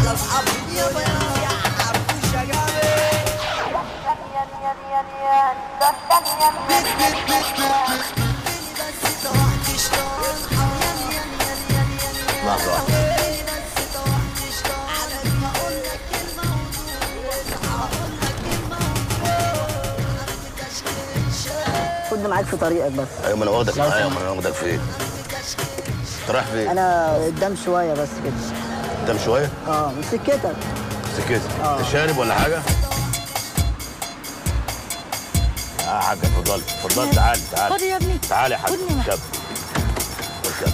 على اصحابي يابا يا حبوش يا جامد بس توحت شلون لحظة واحدة بس توحت شلون على ما اقول لك الموضوع هقول لك الموضوع خدني معاك في طريقك بس ايوه ما انا واخدك معايا امال انا واخدك فين؟ انت رايح فين؟ انا قدام شويه بس كده قدام شوية؟ اه من سكتك سكتي انت شارب ولا حاجة؟ اه حاجة اتفضلي اتفضلي تعالي تعالي خد يا ابني. تعالي يا حاج خدني معاك. اركب اركب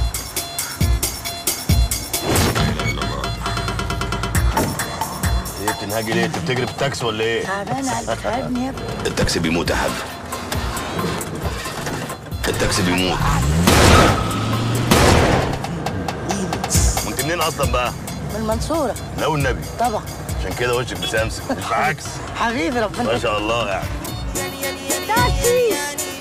ايه بتنهاجي ليه؟ انت بتجري في التاكسي ولا ايه؟ تعبانه تعبني يا ابني التاكسي بيموت يا حاج التاكسي بيموت وانت منين اصلا بقى؟ من المنصوره لا والنبي طبعا عشان كده وشك مسامسم مش بعكس حبيبي ربنا ما شاء الله يعني تاكسي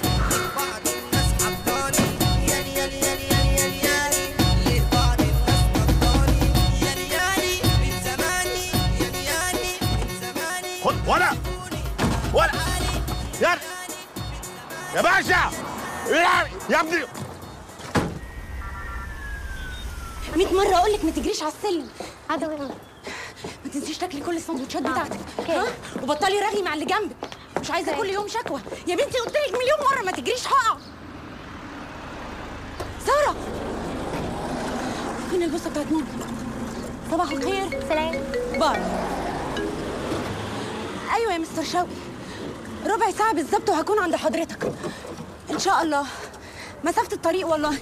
خد ولا ولا يا يا باشا يا يا ابني 100 مرة أقول لك ما تجريش على السلم عدوي ما تنسيش تاكلي كل السندوتشات بتاعتك ها وبطلي رغي مع اللي جنبك مش عايزة كل يوم شكوى يا بنتي قلت لك مليون مرة ما تجريش هقع سارة فين البوسة بتاعت ماما صباح الخير سلام باي أيوة يا مستر شوقي ربع ساعة بالظبط وهكون عند حضرتك إن شاء الله مسافة الطريق والله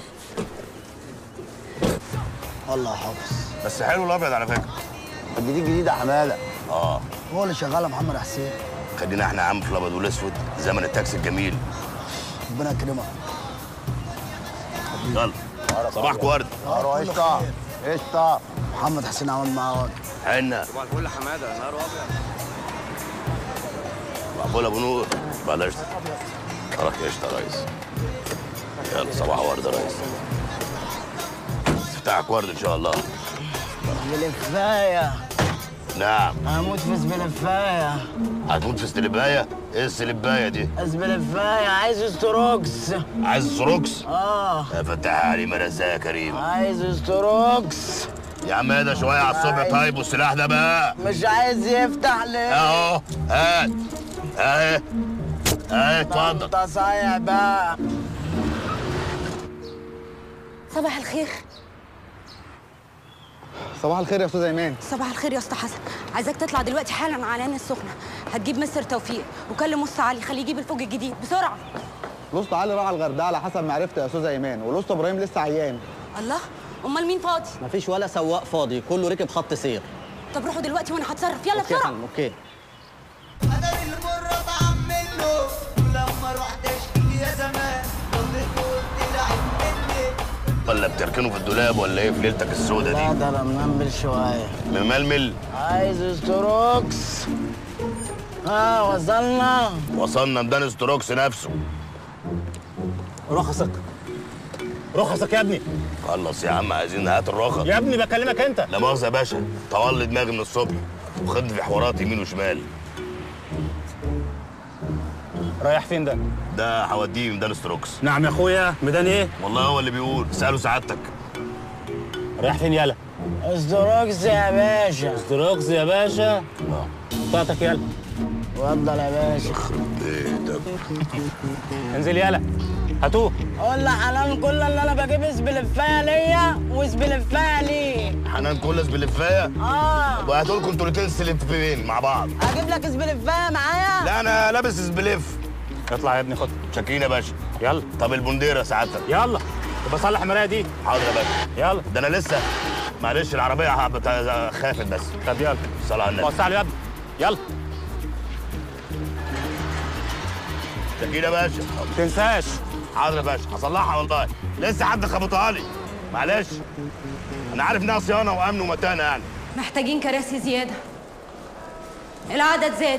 والله يا حافظ بس حلو الابيض على فكره الجديد جديد يا حماده اه هو اللي شغال يا محمد حسين خلينا احنا يا عم في الابيض والاسود زمن التاكسي الجميل ربنا يكرمك يلا صباحك ورد نهار قشطه قشطه محمد حسين عمل معاه واجب حنا صباح الفل حماده نهار ابيض صباح الفل ابو نور بلاش نهارك قشطه يا ريس يلا صباح ورد يا ريس بتاعك ورد ان شاء الله بلفايه نعم هموت في زبلفايه هتموت في استلبايه ايه السلبايه دي زبلفايه عايز استروكس عايز سروكس اه يا فتح علي مرزا يا كريم عايز استروكس يا عم اهدى شويه على الصبح طيب والسلاح ده بقى مش عايز يفتح ليه اهو هات اهي اهي اتفضل انت صايع بقى صباح الخير صباح الخير يا استاذ ايمان صباح الخير يا اسطى حسن عايزاك تطلع دلوقتي حالا على العين السخنه هتجيب مستر توفيق وكلم مص علي خليه يجيب الفوج الجديد بسرعه الاسطى علي راح الغردقه على حسب ما عرفت يا استاذ ايمان والاسطى ابراهيم لسه عيان الله امال مين فاضي مفيش ولا سواق فاضي كله ركب خط سير طب روحوا دلوقتي وانا هتصرف يلا اوكي يا بسرعه فندم اوكي انا المرة طعم منه ولما رحت اشتكي يا زمان رديت وقلت لعب مني ولا بتركنه في الدولاب ولا ايه في ليلتك السودة لا دي ده انا منمل شويه مململ عايز استروكس ها وصلنا وصلنا ميدان ستروكس نفسه رخصك رخصك يا ابني خلص يا عم عايزين هات الرخص يا ابني بكلمك انت لا مؤاخذة يا باشا طول دماغي من الصبح وخد في حوارات يمين وشمال رايح فين ده ده هوديه ميدان ستروكس نعم يا اخويا ميدان ايه والله هو اللي بيقول اسأله سعادتك رايح فين يلا استروكس يا باشا استروكس يا باشا بتاعتك يلا اتفضل يا باشا ايه ده انزل يلا هاتوه قول لحنان كل اللي انا بجيب اسبلفايه ليا واسبلفايه ليه حنان كولس باللفايه اه وهاتوا لكم انتوا الاتنين سلفين مع بعض اجيب لك اسبلفايه معايا لا انا لابس سبليف اطلع يا ابني خد شاكرين يا باشا يلا طب البنديره سعادتك يلا طب اصلح المرايه دي حاضر يا باشا يلا ده انا لسه معلش العربيه هبط- خافت بس طب يلا صلاه على النبي وسع له يا ابني يلا شاكرين يا باشا ما تنساش حاضر يا باشا هصلحها والله لسه حد خبطها لي معلش انا عارف انها صيانه وامن ومتانه يعني محتاجين كراسي زياده العدد زاد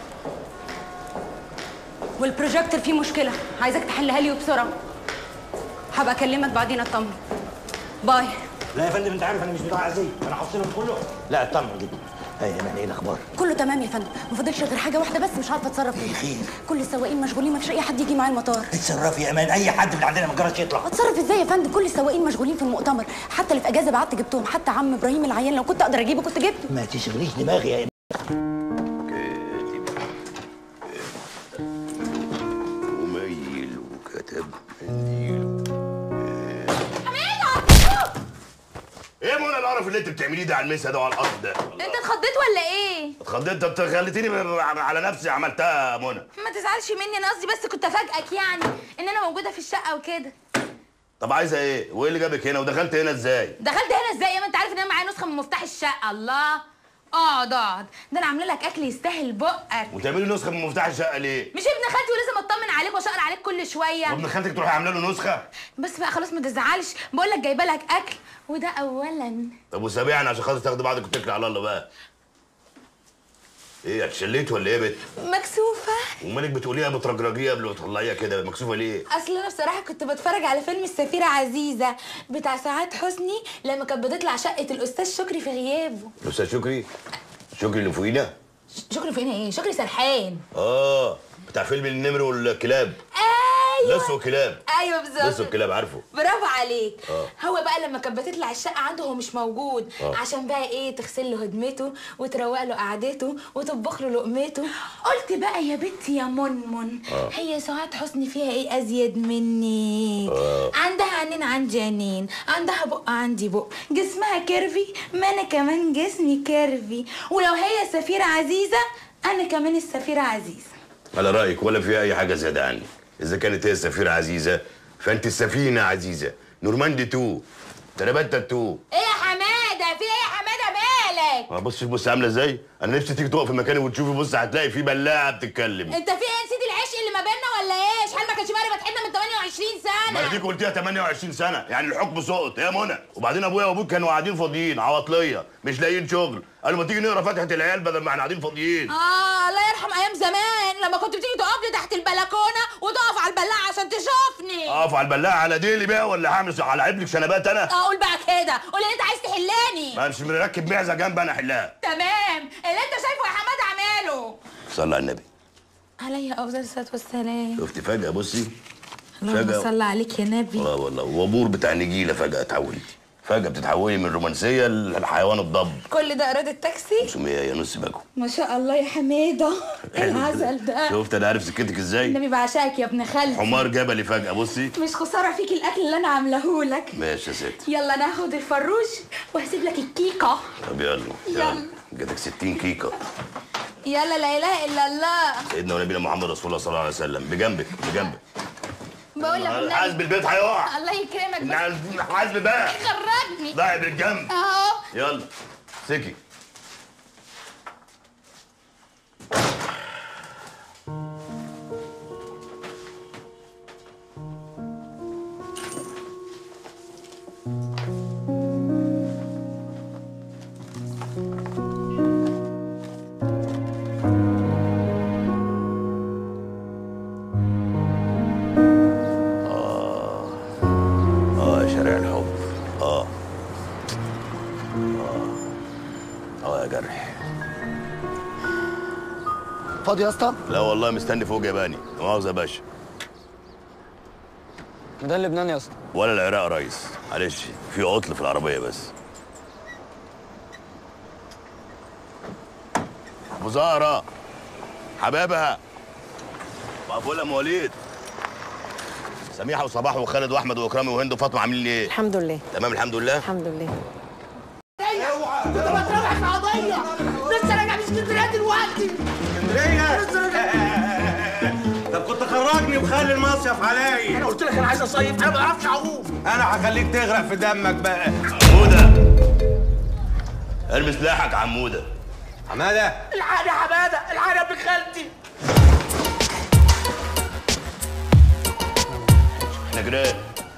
والبروجيكتور فيه مشكله عايزك تحلها لي وبسرعه هبقى اكلمك بعدين اطمن باي لا يا فندم انت عارف انا مش بتاع عزيز انا هفصلهم كله لا اطمن جدا ايه يا مان ايه الاخبار كله تمام يا فندم ما فاضلش غير حاجه واحده بس مش عارفه اتصرف فيها كل السواقين مشغولين ما فيش اي حد يجي معايا المطار اتصرفي يا امان اي حد من عندنا ما جراش يطلع اتصرف ازاي يا فندم كل السواقين مشغولين في المؤتمر حتى اللي في اجازه بعت جبتهم حتى عم ابراهيم العيان لو كنت اقدر اجيبه كنت جبته ما تشغليش دماغي يا وميل وكتب منديل ايه منى القرف اللي انت بتعمليه ده على المسا ده وعلى الارض ده انت اتخضيت ولا ايه؟ اتخضيت انت خليتيني من- على نفسي عملتها يا منى ما تزعلش مني انا قصدي بس كنت افاجئك يعني ان انا موجوده في الشقه وكده طب عايزه ايه وايه اللي جابك هنا ودخلت هنا ازاي دخلت هنا ازاي ما انت عارف ان انا معايا نسخه من مفتاح الشقه الله اقعد اقعد ده انا عامله لك اكل يستاهل بقك وتعملي نسخه من مفتاح الشقه ليه مش ابن خالتي ولازم اطمن عليك واشقر عليك كل شويه وابن خالتك تروحي عامله له نسخه بس بقى خلاص ما تزعلش بقول لك جايبه لك اكل وده اولا طب وسابعني عشان خاطر تاخدي بعضك وتتكلي على الله بقى ايه اتشليت ولا ايه يا بت مكسوفه ومالك بتقوليها بترجرجيها قبل ما تطلعيها كده مكسوفه ليه اصل انا بصراحه كنت بتفرج على فيلم السفيره عزيزه بتاع سعاد حسني لما كانت بتطلع شقه الاستاذ شكري في غيابه الاستاذ شكري شكري اللي فوقينا شكري فين ايه شكري سرحان اه بتاع فيلم النمر والكلاب ايوه لص وكلاب ايوه لص بالظبط وكلاب عارفه برافو عليك اه. هو بقى لما كانت بتطلع الشقه عنده هو مش موجود اه. عشان بقى ايه تغسل له هدمته وتروق له قعدته وتطبخ له لقمته قلت بقى يا بنتي يا منمن اه. هي سعاد حسني فيها ايه ازيد مني اه. عندها عينين عندي عينين عندها بق عندي بق جسمها كيرفي ما انا كمان جسمي كيرفي ولو هي سفيره عزيزه انا كمان السفيره عزيزه على رايك ولا في اي حاجه زياده عني اذا كانت هي السفيره عزيزه فانت السفينه عزيزه نورماندي 2 ترابتا 2 ايه يا حماده في ايه يا حماده مالك ما بص بص عامله ازاي انا نفسي تيجي تقف في مكاني وتشوفي بص هتلاقي في بلاعه بتتكلم انت في ايه نسيت العشق اللي ما بيننا ولا ايه شحال ما كانش ماري بتحبنا من 28 ما انا سنه ديك قلتيها 28 سنه يعني الحكم سقط يا منى وبعدين ابويا وابوك كانوا قاعدين فاضيين عواطليه مش لاقيين شغل قالوا ما تيجي نقرا فاتحه العيال بدل ما احنا قاعدين فاضيين اه الله يرحم ايام زمان لما كنت بتيجي تقف لي تحت البلكونه وتقف على البلاعه عشان تشوفني اقف على البلاعه على ديلي بقى ولا هعمل على عيب لك شنبات انا اه قول بقى كده قول اللي انت عايز تحلاني ما مش مركب معزه جنب انا احلها تمام اللي انت شايفه يا حماده اعمله صلى على النبي عليا افضل الصلاه والسلام شفت فجاه بصي اللهم فجأة. صل عليك يا نبي اه والله وبور بتاع نجيله فجاه اتحولتي فجاه بتتحولي من رومانسيه للحيوان الضب كل ده اراده تاكسي سميه يا نص باكو ما شاء الله يا حماده ايه العسل ده شفت انا عارف سكتك ازاي النبي بعشقك يا ابن خالتي حمار جبلي فجاه بصي مش خساره فيك الاكل اللي انا عاملاه لك ماشي يا ست يلا ناخد الفروش وهسيب لك الكيكه طب يلا يلا. جاتك 60 كيكه يلا لا اله الا الله سيدنا ونبينا محمد رسول الله صلى الله عليه وسلم بجنبك بجنبك بقول لك الحاسب النبي البيت هيقع الله يكرمك بس الحاسب بقى خرجني ضايع بالجنب اهو يلا سكي اه يا شارع الحب اه اه اه يا جرح فاضي يا اسطى؟ لا والله مستني فوق ياباني لا مؤاخذة يا باشا ده لبنان يا اسطى ولا العراق يا ريس معلش في عطل في العربية بس أبو زهرة حبابها مقفولة أم وليد سميحة وصباح وخالد وأحمد وإكرامي وهند وفاطمة عاملين إيه؟ الحمد لله تمام الحمد لله؟ الحمد لله كنت بتربح في قضية لسه راجع من اسكندرية دلوقتي طب كنت خرجني وخلي المصيف عليا انا قلت لك انا عايز اصيف انا ما بعرفش اعوم انا هخليك تغرق في دمك بقى عمودة ارمي سلاحك عمودة حماده الحقني يا حماده الحقني يا ابن خالتي احنا جيران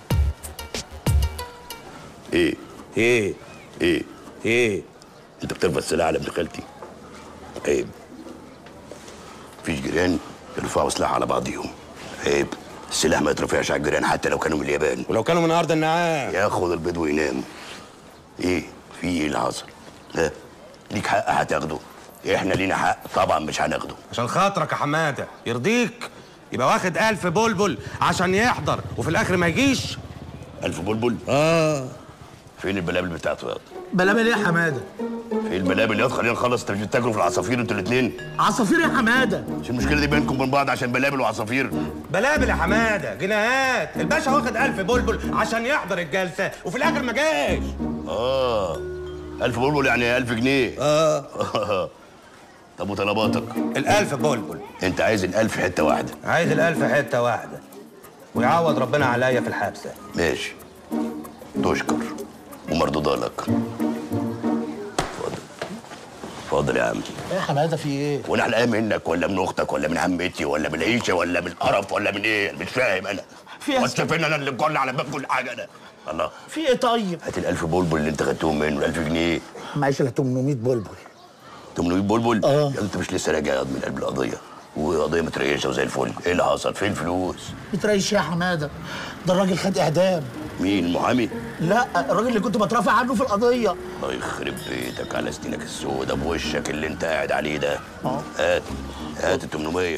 ايه ايه ايه ايه انت بترفع السلاح على ابن خالتي عيب مفيش جيران يرفعوا سلاح على بعضيهم عيب السلاح ما يترفعش على الجيران حتى لو كانوا من اليابان ولو كانوا من ارض النعام ياخد البيض وينام ايه في ايه اللي حصل ها ليك حق هتاخده احنا لينا حق طبعا مش هناخده عشان خاطرك يا حماده يرضيك يبقى واخد ألف بلبل عشان يحضر وفي الآخر ما يجيش ألف بلبل اه فين البلابل بتاعته ياض بلابل ايه يا حماده فين البلابل ياض خلينا نخلص انت مش بتاكلوا في العصافير انتوا الاثنين عصافير يا حماده مش المشكله دي بينكم وبين بعض عشان بلابل وعصافير بلابل يا حماده جنيهات الباشا واخد ألف بلبل عشان يحضر الجلسه وفي الآخر ما جاش اه ألف بلبل يعني ألف جنيه اه طب وطلباتك الألف بلبل انت عايز الألف حته واحده عايز الألف حته واحده ويعوض ربنا عليا في الحبسه ماشي تشكر ومردودة لك اتفضل اتفضل يا عم ايه يا حماده في ايه وانا حلقان منك ولا من اختك ولا من عمتي ولا من العيشه ولا من القرف ولا من ايه مش فاهم انا في وانت فين انا اللي مجل على باب كل حاجه انا الله في ايه طيب هات الألف بلبل اللي انت خدتهم منه الألف جنيه معيش الا 800 بلبل 800 بلبل اه انت مش لسه راجع من قلب القضيه وقضيه متريشه وزي الفل ايه اللي حصل فين الفلوس بتريش يا حماده ده الراجل خد اعدام مين المحامي لا الراجل اللي كنت بترافع عنه في القضيه الله يخرب بيتك على سنينك السودة بوشك اللي انت قاعد عليه ده اه هات هات ال 800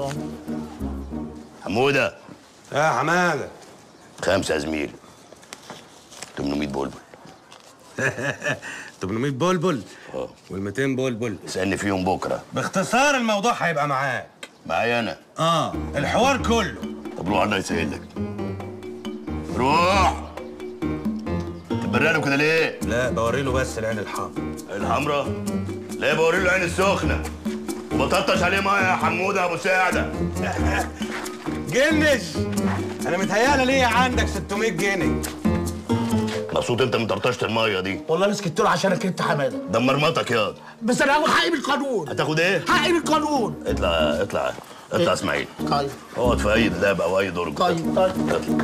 حموده يا حماده خمسه يا زميل 800 بلبل 800 بلبل اه وال 200 بلبل اسالني فيهم بكره باختصار الموضوع هيبقى معاك معايا انا اه الحوار كله طب روح الله يسهلك روح تبرق له كده ليه؟ لا بوري له بس العين الحمراء الحمراء لا بوري له العين السخنه وبططش عليه ميه يا حموده يا ابو ساعده جنش انا متهيألي ليه عندك 600 جنيه مبسوط انت من طرطشه الميه دي والله انا سكت له عشانك انت حماده دمرمطك ياض بس انا هاخد حقي بالقانون هتاخد ايه؟ حقي بالقانون اطلع اطلع اطلع اسماعيل طيب اقعد في اي دلاب او اي درج طيب طيب اطلع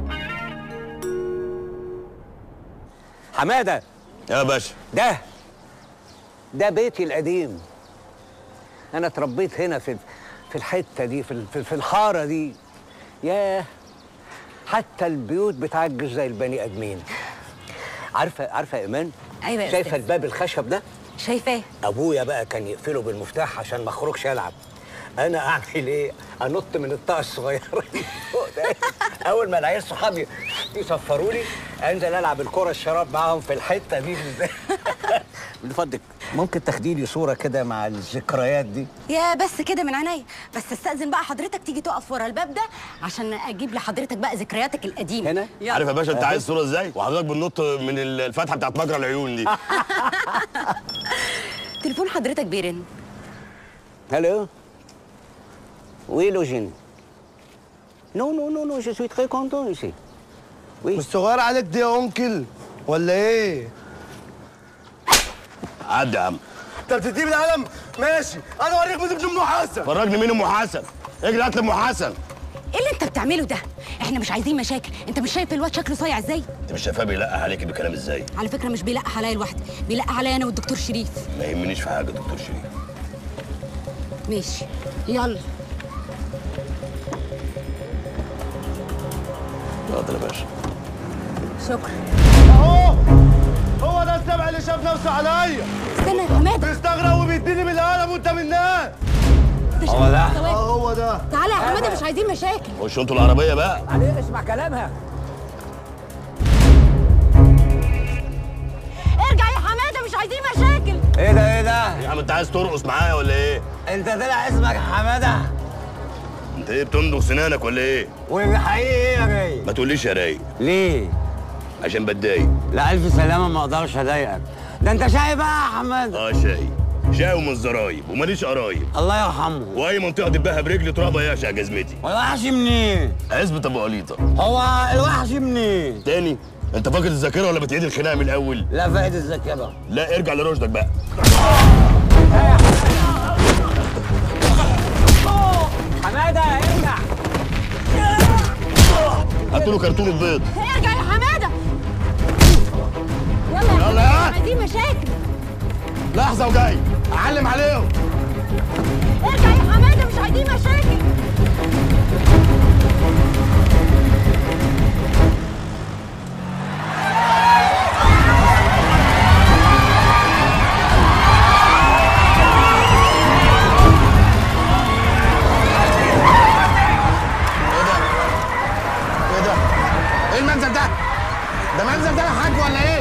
حماده يا باشا ده ده بيتي القديم انا اتربيت هنا في في الحته دي في ال- في, في الحاره دي ياه حتى البيوت بتعجز زي البني ادمين عارفه عارفه يا ايمان أيوة يا شايفه أستاذ. الباب الخشب ده شايفاه ابويا بقى كان يقفله بالمفتاح عشان ما اخرجش العب انا اعمل ايه انط من الطاقه الصغيره اللي فوق ده اول ما العيال صحابي يصفروا لي انزل العب الكره الشراب معاهم في الحته دي بالذات من فضلك ممكن تاخدي لي صوره كده مع الذكريات دي يا بس كده من عينيا بس استاذن بقى حضرتك تيجي تقف ورا الباب ده عشان اجيب لحضرتك بقى ذكرياتك القديمه هنا عارف يا باشا انت عايز صوره ازاي؟ وحضرتك بننط من الفتحه بتاعت مجرى العيون دي تليفون حضرتك بيرن Allô Oui, Logine. Non, non, non, non, je suis très content ici. Oui. مش صغير عليك دي يا انكل ولا ايه؟ عدي يا عم انت بتديني بالقلم؟ ماشي انا اوريك بنت ام حسن فرجني مين ام حسن اجري هات لي ام حسن ايه اللي انت بتعمله ده احنا مش عايزين مشاكل انت مش شايف الواد شكله صايع ازاي انت مش شايفاه بيلقح عليك بكلام ازاي؟ على فكره مش بيلقح عليا لوحدي بيلقح عليا انا والدكتور شريف ما يهمنيش في حاجه دكتور شريف ماشي يلا اتفضل يا باشا شكرا اهو هو ده السبع اللي شاف نفسه عليا استنى يا حماده بيستغرب وبيديني بالقلم وانت من الناس هو ده اه هو ده تعالى يا حماده مش عايزين مشاكل خشوا انتوا العربيه بقى عليه اسمع كلامها ارجع يا حماده مش عايزين مشاكل ايه ده ايه ده؟ يا عم انت عايز ترقص معايا ولا ايه؟ انت طلع اسمك حماده انت ايه بتندغ سنانك ولا ايه؟ والحقيقي ايه يا راي؟ ما تقوليش يا رايق ليه؟ عشان بتضايق لا الف سلامه ما اقدرش اضايقك ده انت شاي بقى يا حماده اه شاي شاي ومن الزرايب وماليش قرايب الله يرحمه واي منطقه دبها برجلي ترابها يعشق جزمتي والوحش منين؟ عزبة ابو قليطه هو الوحش منين؟ تاني انت فاقد الذاكره ولا بتعيد الخناقه من الاول؟ لا فاقد الذاكره لا ارجع لرشدك بقى حماده ارجع هاتوا له كرتون البيض ارجع يا حماده يلا يا يلا حماده يا. مش عايزين مشاكل لحظه وجاي اعلم عليهم ارجع يا حماده مش عايزين مشاكل ايه المنظر ده؟ ده منظر ده يا حاج ولا ايه؟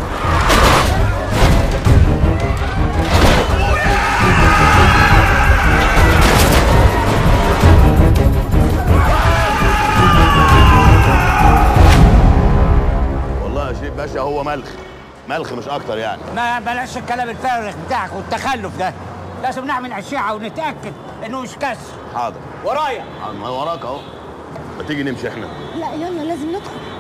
والله يا شيخ باشا هو ملخ ملخ مش اكتر يعني ما بلاش الكلام الفارغ بتاعك والتخلف ده لازم نعمل اشعه ونتاكد انه مش كسر حاضر ورايا حاضر ما وراك اهو ما تيجي نمشي احنا لا يلا لازم ندخل